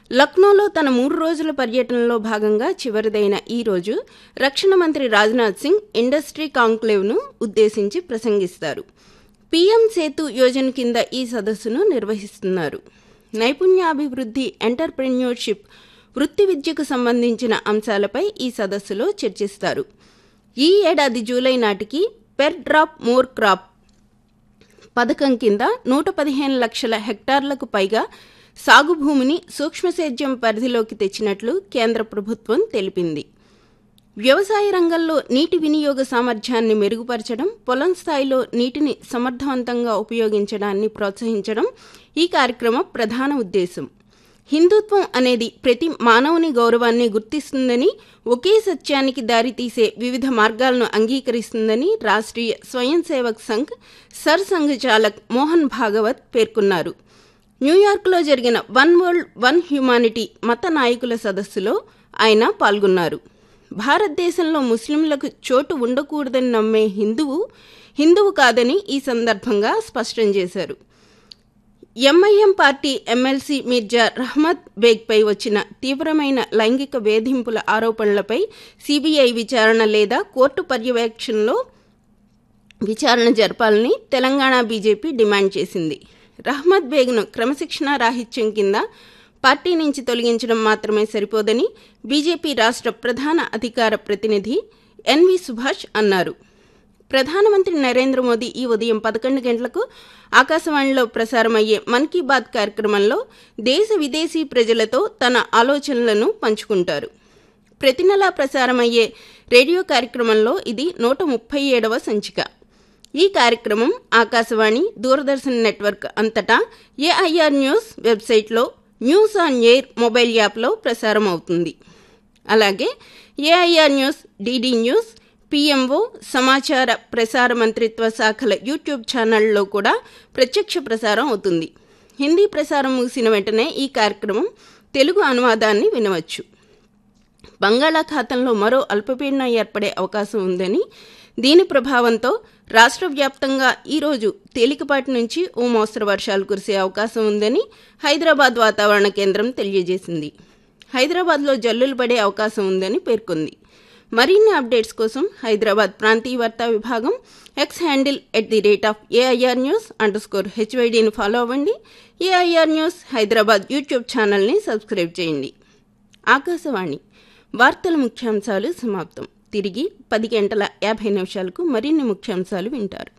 లక్నోలో తన మూడు రోజుల పర్యటనలో భాగంగా చివరిదైన ఈ రోజు రక్షణ మంత్రి రాజ్నాథ్ సింగ్ ఇండస్ట్రీ కాంక్లేవ్ను ఉద్దేశించి ప్రసంగిస్తారు పీఎం సేతు యోజన కింద ఈ సదస్సును నిర్వహిస్తున్నారు నైపుణ్యాభివృద్ధి ఎంటర్ప్రెన్యూర్షిప్ వృత్తి విద్యకు సంబంధించిన అంశాలపై ఈ సదస్సులో చర్చిస్తారు ఈ ఏడాది జూలై నాటికి పెర్ డ్రాప్ మోర్ క్రాప్ పథకం కింద నూట పదిహేను లక్షల హెక్టార్లకు పైగా సాగు భూమిని సూక్ష్మసేద్యం పరిధిలోకి తెచ్చినట్లు కేంద్ర ప్రభుత్వం తెలిపింది వ్యవసాయ రంగంలో నీటి వినియోగ సామర్థ్యాన్ని మెరుగుపరచడం పొలం స్థాయిలో నీటిని సమర్థవంతంగా ఉపయోగించడాన్ని ప్రోత్సహించడం ఈ కార్యక్రమం ప్రధాన ఉద్దేశం హిందుత్వం అనేది ప్రతి మానవుని గౌరవాన్ని గుర్తిస్తుందని ఒకే సత్యానికి దారితీసే వివిధ మార్గాలను అంగీకరిస్తుందని Rashtriya Swayamsevak Sangh Sarsanghchalak Mohan Bhagwat పేర్కొన్నారు న్యూయార్క్లో జరిగిన వన్ వరల్డ్ వన్ హ్యుమానిటీ మత నాయకుల సదస్సులో ఆయన పాల్గొన్నారు భారతదేశంలో ముస్లింలకు చోటు ఉండకూడదని నమ్మే హిందువు హిందువు కాదని ఈ సందర్భంగా స్పష్టం చేశారు MIM party MLC Mirza Rahmat బేగ్పై వచ్చిన తీవ్రమైన లైంగిక వేధింపుల ఆరోపణలపై సిబిఐ విచారణ లేదా కోర్టు పర్యవేక్షణలో విచారణ జరపాలని తెలంగాణ బీజేపీ డిమాండ్ చేసింది రహ్మద్ బేగ్ను క్రమశిక్షణా రాహిత్యం కింద పార్టీ నుంచి తొలగించడం మాత్రమే సరిపోదని బీజేపీ రాష్ట్ర ప్రధాన అధికార ప్రతినిధి ఎన్వి సుభాష్ అన్నారు ప్రధానమంత్రి నరేంద్ర మోదీ ఈ ఉదయం పదకొండు గంటలకు ఆకాశవాణిలో ప్రసారమయ్యే మన్ కీ బాత్ కార్యక్రమంలో దేశ విదేశీ ప్రజలతో తన ఆలోచనలను పంచుకుంటారు ప్రతి నెలా ప్రసారమయ్యే రేడియో కార్యక్రమంలో ఇది నూట ముప్పై ఏడవ సంచిక ఈ కార్యక్రమం ఆకాశవాణి దూరదర్శన్ నెట్వర్క్ అంతటా ఏఐఆర్ న్యూస్ వెబ్సైట్లో న్యూస్ ఆన్ ఎయిర్ మొబైల్ యాప్లో ప్రసారం అవుతుంది అలాగే AIR news DD news PMO సమాచార ప్రసార మంత్రిత్వ శాఖల యూట్యూబ్ ఛానళ్లలో కూడా ప్రత్యక్ష ప్రసారం అవుతుంది హిందీ ప్రసారం ముగిసిన వెంటనే ఈ కార్యక్రమం తెలుగు అనువాదాన్ని వినవచ్చు బంగాళాఖాతంలో మరో అల్పపీడనం ఏర్పడే అవకాశం ఉందని దీని ప్రభావంతో రాష్ట్ర వ్యాప్తంగా ఈరోజు తేలికపాటి నుంచి ఓ మోస్తరు వర్షాలు కురిసే అవకాశం ఉందని హైదరాబాద్ వాతావరణ కేంద్రం తెలియజేసింది హైదరాబాద్లో జల్లులు పడే అవకాశం ఉందని పేర్కొంది మరిన్ని అప్డేట్స్ కోసం హైదరాబాద్ ప్రాంతీయ వార్తా విభాగం X handle at the rate of AIR news underscore హెచ్వైడీని ఫాలో అవ్వండి ఏఐఆర్ న్యూస్ హైదరాబాద్ యూట్యూబ్ ఛానల్ని సబ్స్క్రైబ్ చేయండి ఆకాశవాణి వార్తల ముఖ్యాంశాలు సమాప్తం తిరిగి పది గంటల యాభై నిమిషాలకు మరిన్ని ముఖ్యాంశాలు వింటారు